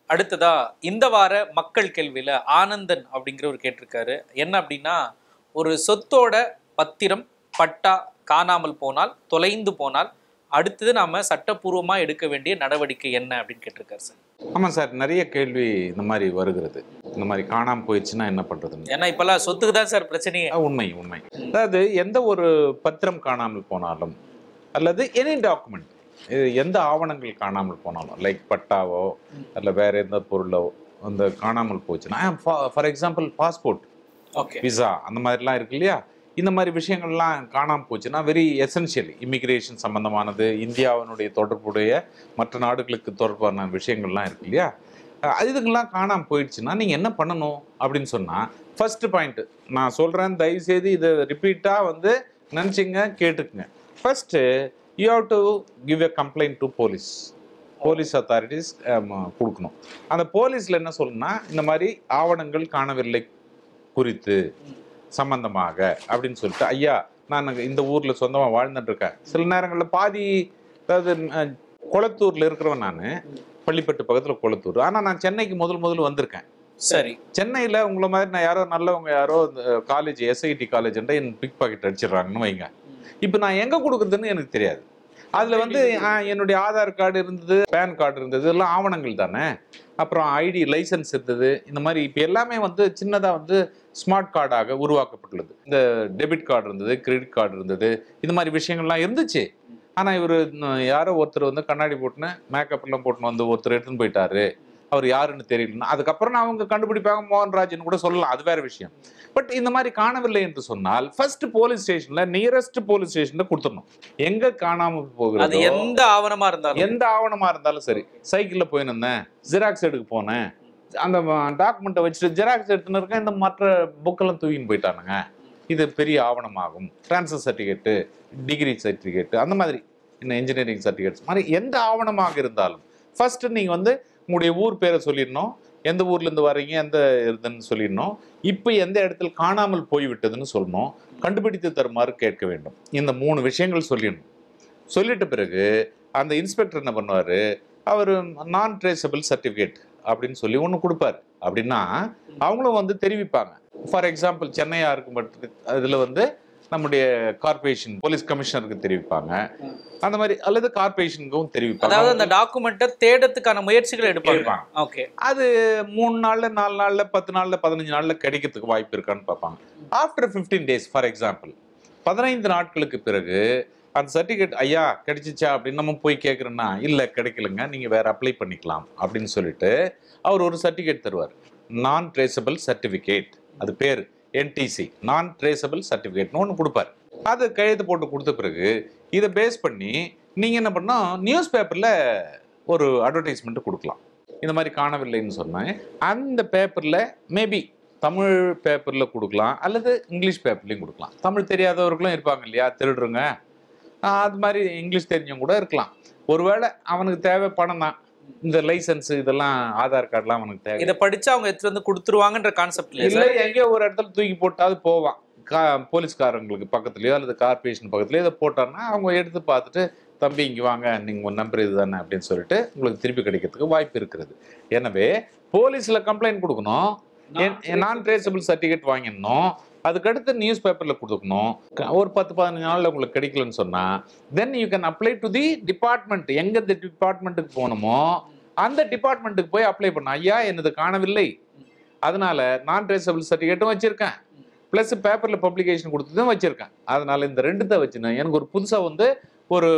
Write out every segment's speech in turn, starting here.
அடுத்ததா இந்த வார மக்கள் கேள்வியில ஆனந்தன் அப்படிங்கிறவர் கேட்டிருக்காரு என்ன அப்படின்னா ஒரு சொத்தோட பத்திரம் பட்டா காணாமல் போனால் தொலைந்து போனால் அடுத்தது நாம சட்டப்பூர்வமா எடுக்க வேண்டிய நடவடிக்கை என்ன அப்படின்னு கேட்டிருக்காரு சார் ஆமாம் சார் நிறைய கேள்வி இந்த மாதிரி வருகிறது இந்த மாதிரி காணாமல் போயிடுச்சுன்னா என்ன பண்ணுறதுன்னு ஏன்னா இப்பெல்லாம் சொத்துக்கு தான் சார் பிரச்சனையே உண்மை உண்மை அதாவது எந்த ஒரு பத்திரம் காணாமல் போனாலும் அல்லது எனி டாக்குமெண்ட் எந்த ஆவணங்கள் காணாமல் போனாலும் லைக் பட்டாவோ அல்ல வேற எந்த பொருளோ அந்த காணாமல் போச்சுன்னா for example passport okay visa அந்த மாதிரிலாம் இருக்கு இல்லையா இந்த மாதிரி விஷயங்கள்லாம் காணாமல் போச்சுன்னா வெரி எசென்ஷியல் இமிக்ரேஷன் சம்பந்தமானது இந்தியாவினுடைய தொடர்புடைய மற்ற நாடுகளுக்கு தொடர்பான விஷயங்கள்லாம் இருக்கு இல்லையா அஹ் இதுக்கெல்லாம் காணாமல் போயிடுச்சுன்னா நீங்கள் என்ன பண்ணணும் அப்படின்னு சொன்னால் ஃபர்ஸ்ட் பாயிண்ட் நான் சொல்கிறேன் தயவுசெய்து இதை ரிப்பீட்டாக வந்து நினச்சிங்க கேட்டுக்குங்க first you have to give a complaint to police police authorities கொடுக்கணும் அந்த போலீஸில் என்ன சொல்லணும்னா இந்த மாதிரி ஆவணங்கள் காணவில்லை குறித்து சம்பந்தமாக அப்படின்னு சொல்லிட்டு ஐயா நான் இந்த ஊர்ல சொந்தமா வாழ்ந்துட்டு இருக்கேன் சில நேரங்கள்ல பாதி அதாவது அஹ், குளத்தூர்ல இருக்கிறவன் நான் பள்ளிப்பட்டு பக்கத்துல குளத்தூர் ஆனா நான் சென்னைக்கு முதல் முதல்ல வந்திருக்கேன் சரி சென்னையில உங்களை மாதிரி நான் யாரோ நல்லவங்க யாரோ காலேஜ் எஸ்ஐடி காலேஜ்ன்ற என் பிக் பாக்கெட் அடிச்சிடுறாங்கன்னு வைங்க இப்போ நான் எங்க கொடுக்குறதுன்னு எனக்கு தெரியாது அதுல வந்து ஆ, என்னுடைய ஆதார் கார்டு இருந்தது பேன் கார்டு இருந்தது எல்லாம் ஆவணங்கள் தானே அப்புறம் ஐடி லைசென்ஸ் இருந்தது இந்த மாதிரி இப்போ எல்லாமே வந்து சின்னதாக வந்து ஸ்மார்ட் கார்டாக உருவாக்கப்பட்டுள்ளது இந்த டெபிட் கார்டு இருந்தது கிரெடிட் கார்டு இருந்தது இந்த மாதிரி விஷயங்கள்லாம் இருந்துச்சு ஆனால் இவர் யாரோ ஒருத்தர் வந்து கண்ணாடி போட்டுன்னு மேக்கப் எல்லாம் போட்டுன்னு வந்து ஒருத்தர் எடுத்துன்னு போயிட்டாரு அவர் யாருன்னு தெரியலன்னா அதுக்கப்புறம் நான் அவங்க கண்டுபிடிப்பாங்க மோகன்ராஜன் கூட சொல்லலாம் அது வேற விஷயம் பட் இந்த மாதிரி காணவில்லை என்று சொன்னால் ஃபர்ஸ்ட் போலீஸ் ஸ்டேஷன்ல நியரஸ்ட் போலீஸ் ஸ்டேஷன்ல கொடுத்துடணும் எங்க காணாம அது போகிறது எந்த ஆவணமா இருந்தாலும் எந்த ஆவணமா இருந்தாலும் சரி சைக்கிள்ல போயிருந்தேன் ஜெராக்ஸ் எடுக்க போனேன் அந்த டாக்குமெண்ட்டை வச்சுட்டு ஜெராக்ஸ் எடுத்துன்னு இருக்கேன் இந்த மற்ற புக்கெல்லாம் தூக்கின்னு போயிட்டானுங்க இது பெரிய ஆவணமாகும் ட்ரான்ஸ்ஃபர் சர்டிஃபிகேட்டு டிகிரி சர்டிஃபிகேட்டு அந்த மாதிரி இன்னும் இன்ஜினியரிங் சர்டிஃபிகேட்ஸ் மாதிரி எந்த ஆவணமாக இருந்தாலும் ஃபர்ஸ்ட் நீங்கள் வந்து உங்களுடைய ஊர் பேரை சொல்லிடணும் எந்த ஊர்லேருந்து வர்றீங்க எந்த இதுன்னு சொல்லிடணும் இப்போ எந்த இடத்துல காணாமல் போய்விட்டதுன்னு சொல்லணும் கண்டுபிடித்து தருமாறு கேட்க வேண்டும் இந்த மூணு விஷயங்கள் சொல்லிடணும் சொல்லிட்ட பிறகு அந்த இன்ஸ்பெக்டர் என்ன பண்ணுவார் அவர் நான் ட்ரேசபிள் சர்டிஃபிகேட் அப்படின்னு சொல்லி ஒன்று கொடுப்பாரு அப்படின்னா அவங்களும் வந்து தெரிவிப்பாங்க ஃபார் எக்ஸாம்பிள் சென்னையாக இருக்கும் பட்ச அதில் வந்து நம்முடைய கார்ப்பரேஷன் போலீஸ் கமிஷனருக்கு தெரிவிப்பாங்க அந்த மாதிரி அல்லது கார்ப்பரேஷனுக்கும் தெரிவிப்பாங்க அதாவது அந்த டாக்குமெண்ட்டை தேடத்துக்கான முயற்சிகள் எடுப்பாங்க எடுப்பாங்க. ஓகே அது மூணு நாள்ல நாலு நாள்ல பத்து நாள்ல பதினஞ்சு நாள்ல கிடைக்கிறதுக்கு வாய்ப்பு இருக்கான்னு பார்ப்பாங்க ஆஃப்டர் 15 டேஸ் ஃபார் எக்ஸாம்பிள் பதினைந்து நாட்களுக்கு பிறகு அந்த சர்டிஃபிகேட் ஐயா கிடைச்சிச்சா அப்படின்னு நம்ம போய் கேட்குறோன்னா இல்லை கிடைக்கலங்க நீங்கள் வேற அப்ளை பண்ணிக்கலாம் அப்படின்னு சொல்லிட்டு அவர் ஒரு சர்டிஃபிகேட் தருவார் நான் ட்ரேசபிள் சர்டிஃபிகேட் அது பேர் என்டிசி நான் ட்ரேசபிள் சர்டிஃபிகேட்னு ஒன்று கொடுப்பார் அது கையெழுத்து போட்டு கொடுத்த பிறகு இதை பேஸ் பண்ணி நீங்கள் என்ன பண்ணோம் நியூஸ் பேப்பரில் ஒரு அட்வர்டைஸ்மெண்ட் கொடுக்கலாம் இந்த மாதிரி காணவில்லைன்னு சொன்னேன் அந்த பேப்பரில் மேபி தமிழ் பேப்பரில் கொடுக்கலாம் அல்லது இங்கிலீஷ் பேப்பர்லையும் கொடுக்கலாம் தமிழ் தெரியாதவர்களும் இருப்பாங்க இல்லையா திருடுறங்க ஆஹ் அது மாதிரி இங்கிலீஷ் தெரிஞ்சவங்க கூட இருக்கலாம் ஒருவேளை அவனுக்கு தேவை பணம் தான் இந்த லைசன்ஸ் இதெல்லாம் ஆதார் கார்டுலாம் அவனுக்கு தேவை இதை படிச்சா அவங்க எடுத்துட்டு வந்து கொடுத்துருவாங்கன்ற கான்செப்ட்ல இல்லை எங்கேயோ ஒரு இடத்துல தூக்கி போட்டாவது போவான் கா போலீஸ்காரங்களுக்கு பக்கத்துலயோ அல்லது கார்பரேஷன் பக்கத்துலயோ இதை போட்டான்னா அவங்க எடுத்து பார்த்துட்டு தம்பி இங்கே வாங்க நீங்கள் உங்கள் நம்பர் இதுதானே அப்படின்னு சொல்லிட்டு உங்களுக்கு திருப்பி கிடைக்கிறதுக்கு வாய்ப்பு இருக்கிறது எனவே போலீஸில் கம்ப்ளைண்ட் கொடுக்கணும் நான் ட்ரேசபிள் சர்டிஃபிகேட் வாங்கிடணும் அதுக்கடுத்து நியூஸ் பேப்பரில் கொடுக்கணும் க- ஒரு பத்து பதினஞ்சு நாளில் உங்களுக்கு கிடைக்கலன்னு சொன்னால் then you can apply to the department எங்கே இந்த டிபார்ட்மெண்ட்டுக்கு போகணுமோ அந்த டிபார்ட்மெண்ட்டுக்கு போய் அப்ளை பண்ண ஐயா எனது காணவில்லை அதனால நான் ட்ரேசபிள் சர்டிஃபிகேட்டும் வச்சிருக்கேன் ப்ளஸ் பேப்பரில் பப்ளிகேஷன் கொடுத்ததும் வச்சிருக்கேன் அதனால இந்த ரெண்டுத்தை வச்சுன்னு எனக்கு ஒரு புதுசாக வந்து ஒரு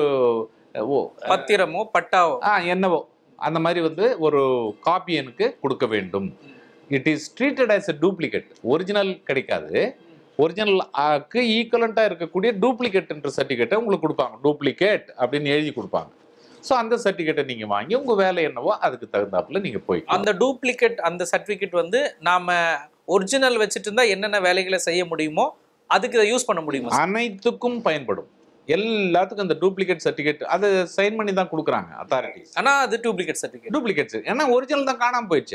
ஓ பத்திரமோ பட்டாவோ ஆ என்னவோ அந்த மாதிரி வந்து ஒரு காப்பி எனக்கு கொடுக்க வேண்டும் it is treated as a duplicate original கிடைக்காது ஒரிஜினலுக்கு ஈக்குவலண்ட்டாக இருக்கக்கூடிய டூப்ளிகேட்ன்ற சர்டிஃபிகேட்டை உங்களுக்கு கொடுப்பாங்க டூப்ளிகேட் அப்படின்னு எழுதி கொடுப்பாங்க ஸோ அந்த சர்டிஃபிகேட்டை நீங்கள் வாங்கி உங்கள் வேலை என்னவோ அதுக்கு தகுந்தாப்புல நீங்கள் போய் அந்த டூப்ளிகேட் அந்த சர்டிபிகேட் வந்து நாம ஒரிஜினல் வச்சுட்டு இருந்தா என்னென்ன வேலைகளை செய்ய முடியுமோ அதுக்கு இதை யூஸ் பண்ண முடியுமா அனைத்துக்கும் பயன்படும் எல்லாத்துக்கும் அந்த டூப்ளிகேட் சர்டிஃபிகேட் அதை சைன் பண்ணி தான் கொடுக்குறாங்க அத்தாரிட்டிஸ் ஆனா அது டூப்ளிகேட் சர்டிபிகேட் டூப்ளிகேட்ஸ் ஏன்னா ஒரிஜினல் தான் காணாம போயிடுச்சு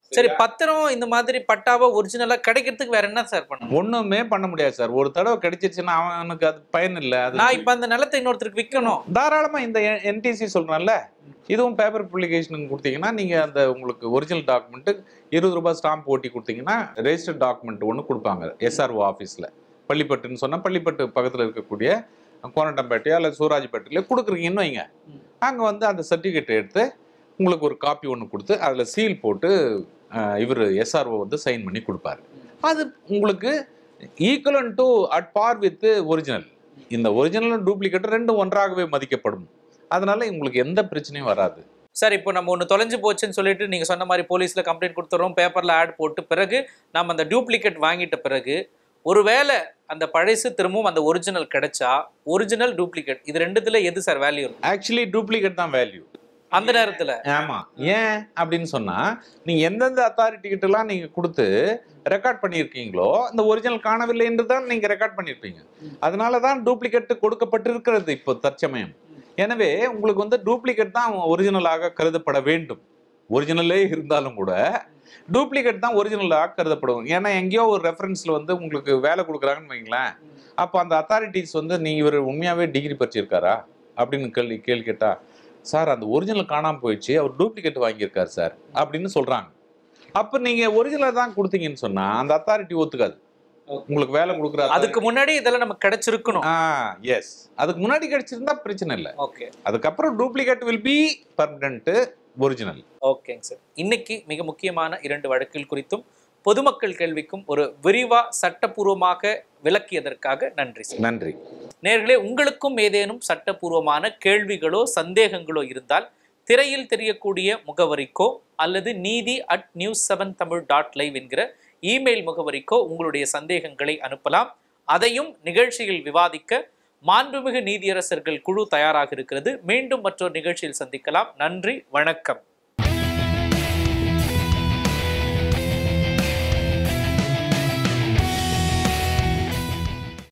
சரி பத்திரம் இந்த மாதிரி பட்டாவா ஒரிஜினலா கிடைக்கிறதுக்கு வேற என்ன சார் பண்ணணும் ஒண்ணுமே பண்ண முடியாது சார் ஒரு தடவை கிடைச்சிருச்சுன்னா அவனுக்கு அது பயன் இல்லை அது நான் இப்ப அந்த நிலத்தை இன்னொருத்தருக்கு விற்கணும் தாராளமா இந்த என்டிசி சொல்றேன்ல இதுவும் பேப்பர் பப்ளிகேஷனுக்கு கொடுத்தீங்கன்னா நீங்க அந்த உங்களுக்கு ஒரிஜினல் டாக்குமெண்ட் இருபது ரூபாய் ஸ்டாம்ப் ஓட்டி கொடுத்தீங்கன்னா ரெஜிஸ்டர்ட் டாக்குமெண்ட் ஒன்று கொடுப்பாங்க எஸ்ஆர்ஓ ஆஃபீஸில் பள்ளிப்பட்டுன்னு சொன்னா பள்ளிப்பட்டு பக்கத்தில் இருக்கக்கூடிய கோனட்டம்பேட்டையோ அல்லது சூராஜ்பேட்டையில கொடுக்குறீங்கன்னு வைங்க அங்கே வந்து அந்த சர்டிஃபிகேட் எடுத்து உங்களுக்கு ஒரு காப்பி ஒன்று கொடுத்து அதில் சீல் போட்டு இவர் எஸ்ஆர்ஓ வந்து சைன் பண்ணி கொடுப்பாரு அது உங்களுக்கு equivalent to at par with original இந்த ஒரிஜினல் டூப்ளிகேட் ரெண்டும் ஒன்றாகவே மதிக்கப்படும் அதனால உங்களுக்கு எந்த பிரச்சனையும் வராது சார் இப்போ நம்ம ஒன்று தொலைஞ்சு போச்சுன்னு சொல்லிட்டு நீங்க சொன்ன மாதிரி போலீஸ்ல கம்ப்ளைண்ட் கொடுத்துறோம் பேப்பர்ல ஆட் போட்டு பிறகு நம்ம அந்த டூப்ளிகேட் வாங்கிட்ட பிறகு ஒருவேளை அந்த பழசு திரும்பவும் அந்த ஒரிஜினல் கிடைச்சா ஒரிஜினல் டூப்ளிகேட் இது ரெண்டுத்துல எது சார் வேல்யூ இருக்கும் ஆக்சுவலி டூப்ளிகேட் தான் வேல்யூ அந்த நேரத்துல ஆமா ஏன் அப்படின்னு சொன்னா நீங்க எந்தெந்த அத்தாரிட்டி கிட்ட எல்லாம் நீங்க கொடுத்து ரெக்கார்ட் பண்ணியிருக்கீங்களோ அந்த ஒரிஜினல் காணவில்லை என்று தான் நீங்க ரெக்கார்ட் பண்ணியிருப்பீங்க அதனால தான் டூப்ளிகேட் கொடுக்கப்பட்டிருக்கிறது இப்போ தற்சமயம் எனவே உங்களுக்கு வந்து டூப்ளிகேட் தான் ஒரிஜினலாக கருதப்பட வேண்டும் ஒரிஜினலே இருந்தாலும் கூட டூப்ளிகேட் தான் ஒரிஜினலாக கருதப்படும் ஏன்னா எங்கேயோ ஒரு ரெஃபரன்ஸ்ல வந்து உங்களுக்கு வேலை கொடுக்குறாங்கன்னு வைங்களேன் அப்போ அந்த அத்தாரிட்டிஸ் வந்து நீ இவர் உண்மையாவே டிகிரி படிச்சிருக்காரா அப்படின்னு கேள்வி கேள்வி கேட்டா சார் அந்த ஒரிஜினல் காணாம போயிடுச்சு அவர் டூப்ளிகேட் வாங்கியிருக்காரு சார் அப்படின்னு சொல்றாங்க அப்ப நீங்க ஒரிஜினல் தான் கொடுத்தீங்கன்னு சொன்னா அந்த அத்தாரிட்டி ஒத்துக்காது உங்களுக்கு வேலை கொடுக்குற அதுக்கு முன்னாடி இதெல்லாம் நமக்கு கிடைச்சிருக்கணும் ஆ எஸ் அதுக்கு முன்னாடி கிடைச்சிருந்தா பிரச்சனை இல்லை ஓகே அதுக்கப்புறம் duplicate will be permanent original ஓகேங்க சார் இன்னைக்கு மிக முக்கியமான இரண்டு வழக்கில் குறித்தும் பொதுமக்கள் கேள்விக்கும் ஒரு விரிவா சட்டப்பூர்வமாக விளக்கியதற்காக நன்றி சார் நன்றி நேர்களே உங்களுக்கும் ஏதேனும் சட்டப்பூர்வமான கேள்விகளோ சந்தேகங்களோ இருந்தால் திரையில் தெரியக்கூடிய முகவரிக்கோ அல்லது Neethi at news seven Tamil dot live என்கிற இமெயில் முகவரிக்கோ உங்களுடைய சந்தேகங்களை அனுப்பலாம் அதையும் நிகழ்ச்சியில் விவாதிக்க மாண்புமிகு நீதியரசர்கள் குழு தயாராக இருக்கிறது மீண்டும் மற்றொரு நிகழ்ச்சியில் சந்திக்கலாம் நன்றி வணக்கம்